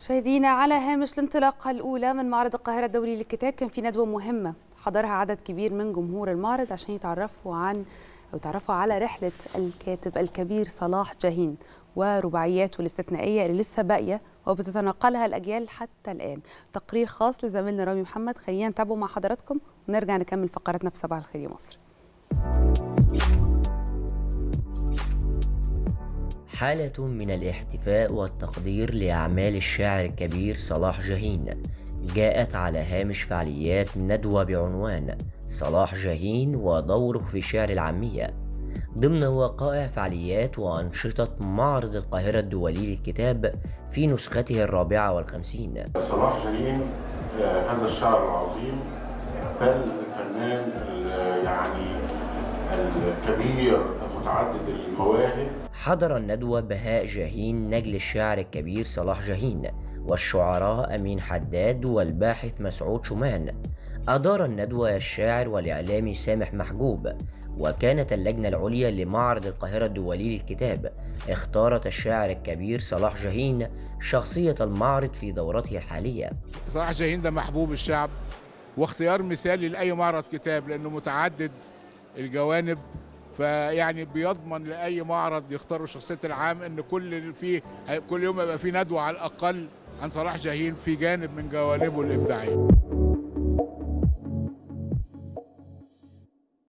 مشاهدينا على هامش الانطلاقة الأولى من معرض القاهرة الدولي للكتاب كان في ندوة مهمة حضرها عدد كبير من جمهور المعرض عشان يتعرفوا عن أو يتعرفوا على رحلة الكاتب الكبير صلاح جاهين ورباعياته الاستثنائية اللي لسه باقية وبتتناقلها الأجيال حتى الآن تقرير خاص لزميلنا رامي محمد خلينا نتابعه مع حضراتكم ونرجع نكمل فقراتنا في صباح الخير يا مصر حالة من الاحتفاء والتقدير لأعمال الشاعر الكبير صلاح جاهين جاءت على هامش فعاليات ندوة بعنوان صلاح جاهين ودوره في الشعر العامية ضمن وقائع فعاليات وأنشطة معرض القاهرة الدولي للكتاب في نسخته الرابعة والخمسين صلاح جاهين آه، هذا الشاعر العظيم بل الفنان ال- يعني الكبير متعدد المواهب حضر الندوة بهاء جاهين نجل الشاعر الكبير صلاح جاهين والشعراء أمين حداد والباحث مسعود شومان أدار الندوة الشاعر والإعلامي سامح محجوب وكانت اللجنة العليا لمعرض القاهرة الدولي للكتاب اختارت الشاعر الكبير صلاح جاهين شخصية المعرض في دورته الحالية صلاح جاهين ده محبوب الشعب واختيار مثالي لاي معرض كتاب لانه متعدد الجوانب فيعني بيضمن لاي معرض يختاروا شخصيه العام ان كل اللي فيه كل يوم يبقى فيه ندوه على الاقل عن صلاح جاهين في جانب من جوانبه الابداعيه